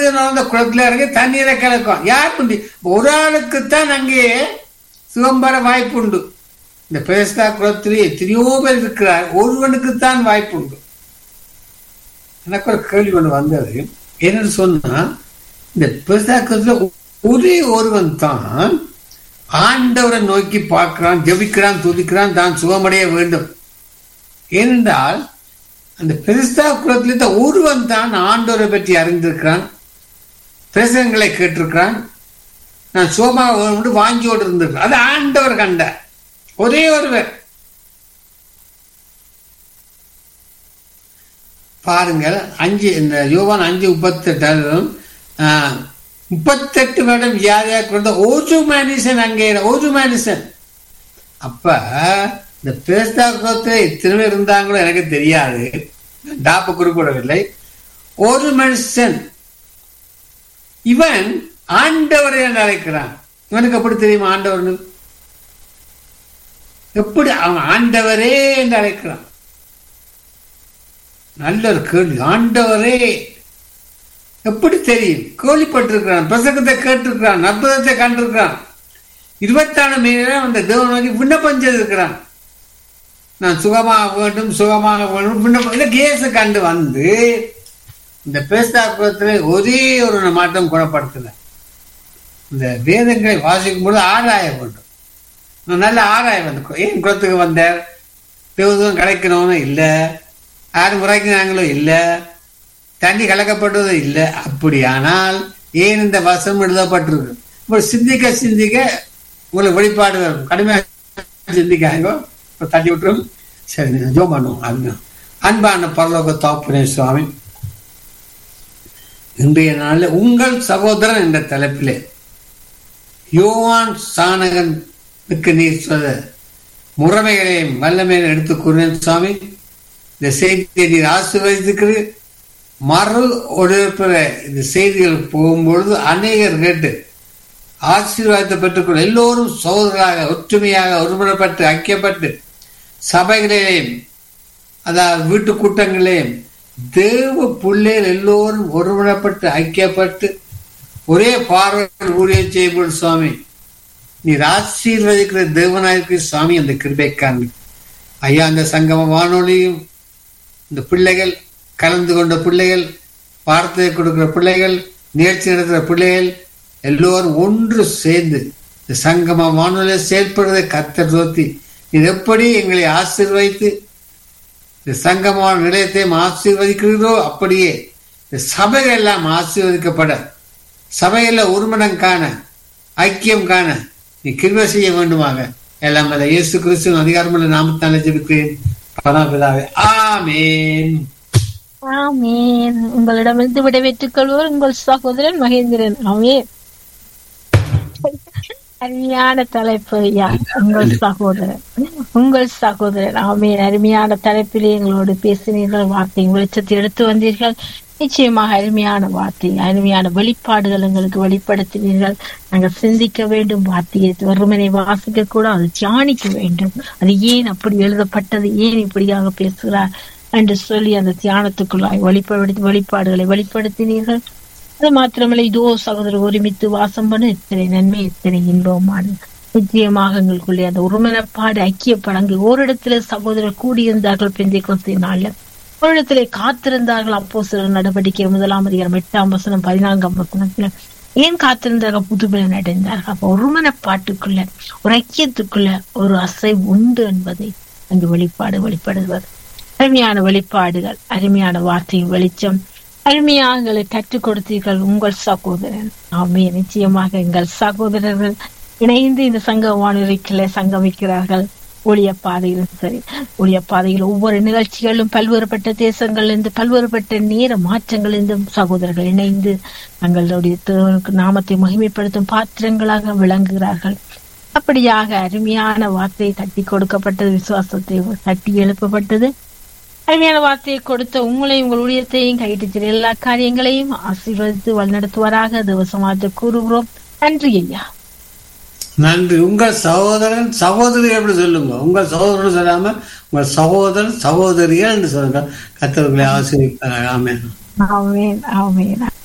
அந்த குளத்துல இறங்கி தண்ணீரை கலக்கும் யார் உண்டு ஒரு ஆளுக்குத்தான் அங்கே சுகம் பெற வாய்ப்பு உண்டு இந்த பேஸ்தா குளத்திலே எத்தனையோ பேர் இருக்கிறார் ஒருவனுக்குத்தான் வாய்ப்பு உண்டு எனக்கு ஒரு கேள்வி ஒன்று வந்தது என்னன்னு சொன்னா இந்த பேஸ்தா குளத்துல ஒரே ஒருவன் தான் ஆண்டவரை நோக்கி பார்க்கிறான் ஜெபிக்கிறான் துதிக்கிறான் தான் சுகமடைய வேண்டும் ஏனென்றால் அந்த பெருஸ்தா குலத்தில் இருந்த ஒருவன் தான் ஆண்டவரை பற்றி அறிந்திருக்கிறான் பிரசங்களை கேட்டிருக்கிறான் நான் சுகமாக வேணும்னு வாங்கியோடு இருந்திருக்கிறேன் அது ஆண்டவர் கண்ட ஒரே ஒருவர் பாருங்கள் அஞ்சு இந்த யோவான் அஞ்சு முப்பத்தெட்டு முப்பத்தெட்டு வருடம் வியாதியாக கொண்ட ஒரு மனுஷன் அங்கே ஒரு மனுஷன் அப்ப இந்த பேஸ்தா குலத்தில் எத்தனை பேர் இருந்தாங்களோ எனக்கு தெரியாது டாப்ப குறிப்பிடவில்லை ஒரு மனுஷன் இவன் ஆண்டவரை என்று அழைக்கிறான் இவனுக்கு எப்படி தெரியும் ஆண்டவர்னு எப்படி அவன் ஆண்டவரே என்று அழைக்கிறான் நல்ல ஒரு கேள்வி ஆண்டவரே எப்படி தெரியும் கேள்விப்பட்டிருக்கிறான் பிரசங்கத்தை கேட்டிருக்கிறான் அற்புதத்தை கண்டிருக்கிறான் இருபத்தாறு மணி நேரம் அந்த தேவன் நோக்கி விண்ணப்பம் செய்திருக்கிறான் நான் சுகமாக வேண்டும் சுகமாக வேண்டும் விண்ணப்பம் இல்லை கேஸு கண்டு வந்து இந்த பேஸ்தாக்குளத்தில் ஒரே ஒரு மாற்றம் குணப்படுத்தல இந்த வேதங்களை வாசிக்கும் பொழுது ஆராய வேண்டும் நான் நல்ல ஆராய வேண்டும் ஏன் குளத்துக்கு வந்தார் தேவதும் கிடைக்கணும்னு இல்லை யாரும் முறைக்கிறாங்களோ இல்லை தண்ணி கலக்கப்பட்டதும் இல்லை அப்படியானால் ஏன் இந்த வசம் எழுதப்பட்டிருக்கு இப்போ சிந்திக்க சிந்திக்க உங்களுக்கு வெளிப்பாடு வரும் கடுமையாக சிந்திக்காங்க இப்போ தட்டி விட்டுரும் சரி ஜோ பண்ணுவோம் அது அன்பான பரலோக தாப்புனே சுவாமி இன்றைய நாளில் உங்கள் சகோதரன் என்ற தலைப்பிலே யோவான் சானகனுக்கு நீர் சொல்ல முறைமைகளையும் வல்லமையை எடுத்து கூறினேன் சுவாமி இந்த செய்தியை நீர் ஆசீர்வதித்துக்கிறது மறு ஒழிப்பிற இந்த செய்திகள் போகும்பொழுது அநேகர் கேட்டு ஆசீர்வாதத்தை பெற்றுக்கொள்ள எல்லோரும் சோதராக ஒற்றுமையாக ஒருமுறைப்பட்டு ஐக்கியப்பட்டு சபைகளிலேயும் அதாவது வீட்டு கூட்டங்களிலேயும் தேவ பிள்ளைகள் எல்லோரும் ஒருமுறைப்பட்டு ஐக்கியப்பட்டு ஒரே பார்வையில் ஊழியம் செய்யப்படும் சுவாமி நீர் ஆசீர்வதிக்கிற தேவனாயிருக்கு சுவாமி அந்த கிருபைக்காரன் ஐயா அந்த சங்கம வானொலியும் இந்த பிள்ளைகள் கலந்து கொண்ட பிள்ளைகள் வார்த்தையை கொடுக்கிற பிள்ளைகள் நிகழ்ச்சி நடத்துகிற பிள்ளைகள் எல்லோரும் ஒன்று சேர்ந்து இந்த சங்கம வானொலியை செயல்படுவதை கத்தர் தோத்தி இது எப்படி எங்களை ஆசீர்வதித்து இந்த சங்கமான நிலையத்தையும் ஆசீர்வதிக்கிறதோ அப்படியே இந்த சபைகள் எல்லாம் ஆசீர்வதிக்கப்பட சபையில் ஒருமனம் காண ஐக்கியம் காண நீ கிருப செய்ய வேண்டுமாக எல்லாம் அதை இயேசு கிறிஸ்துவின் அதிகாரமுள்ள நாமத்தால் ஜெபிக்கிறேன் பரமபிதாவே ஆமேன் ஆமீன் உங்களிடமிருந்து விடைபெற்றுக் கொள்வோர் உங்கள் சகோதரன் மகேந்திரன் ஆமீன் அருமையான தலைப்பு ஐயா உங்கள் சகோதரன் உங்கள் சகோதரன் ஆமீன் அருமையான தலைப்பிலே எங்களோடு பேசினீர்கள் வார்த்தை வெளிச்சத்தில் எடுத்து வந்தீர்கள் நிச்சயமாக அருமையான வார்த்தை அருமையான வெளிப்பாடுகள் எங்களுக்கு வெளிப்படுத்தினீர்கள் நாங்கள் சிந்திக்க வேண்டும் வார்த்தையை வெறுமனை வாசிக்க கூட அது தியானிக்க வேண்டும் அது ஏன் அப்படி எழுதப்பட்டது ஏன் இப்படியாக பேசுகிறார் என்று சொல்லி அந்த தியானத்துக்குள்ளாய் வெளிப்படுத்தி வெளிப்பாடுகளை வெளிப்படுத்தினீர்கள் அது மாத்திரமல்ல இதோ சகோதரர் ஒருமித்து வாசம் பண்ண எத்தனை நன்மை எத்தனை இன்பமானது நிச்சயமாக எங்களுக்குள்ளே அந்த ஒருமனப்பாடு ஐக்கியப்படங்கு ஓரிடத்துல சகோதரர் கூடியிருந்தார்கள் பெந்தை கொஸ்தி நாள்ல ஒரு இடத்திலே காத்திருந்தார்கள் அப்போ சில நடவடிக்கை முதலாம் அதிகாரம் எட்டாம் வசனம் பதினான்காம் வசனத்துல ஏன் காத்திருந்தார்கள் புதுமையில் அடைந்தார்கள் அப்ப ஒருமனப்பாட்டுக்குள்ள ஒரு ஐக்கியத்துக்குள்ள ஒரு அசை உண்டு என்பதை அங்கு வெளிப்பாடு வெளிப்படுவது அருமையான வெளிப்பாடுகள் அருமையான வார்த்தையின் வெளிச்சம் அருமையாக எங்களை கற்றுக் கொடுத்தீர்கள் உங்கள் சகோதரன் ஆமே நிச்சயமாக எங்கள் சகோதரர்கள் இணைந்து இந்த சங்க வானொலிகளை சங்கமிக்கிறார்கள் ஒளிய பாதையிலும் சரி ஒளிய பாதையில் ஒவ்வொரு நிகழ்ச்சிகளும் பல்வேறுபட்ட தேசங்களிலிருந்து பல்வேறுபட்ட நேர மாற்றங்களிலிருந்தும் சகோதரர்கள் இணைந்து தங்களுடைய தேவனுக்கு நாமத்தை மகிமைப்படுத்தும் பாத்திரங்களாக விளங்குகிறார்கள் அப்படியாக அருமையான வார்த்தையை தட்டி கொடுக்கப்பட்டது விசுவாசத்தை தட்டி எழுப்பப்பட்டது அருமையான வார்த்தையை கொடுத்த உங்களையும் உங்கள் ஊழியத்தையும் கைட்டு எல்லா காரியங்களையும் ஆசீர்வதித்து வழிநடத்துவாராக தேவசமாஜ கூறுகிறோம் நன்றி ஐயா நன்றி உங்கள் சகோதரன் சகோதரி எப்படி சொல்லுங்க உங்கள் சகோதரன் சொல்லாம உங்கள் சகோதரன் சகோதரிகள் என்று சொல்லுங்க கத்தவர்களை ஆசிரியப்பாங்க ஆமேன் ஆமேன் ஆமேன்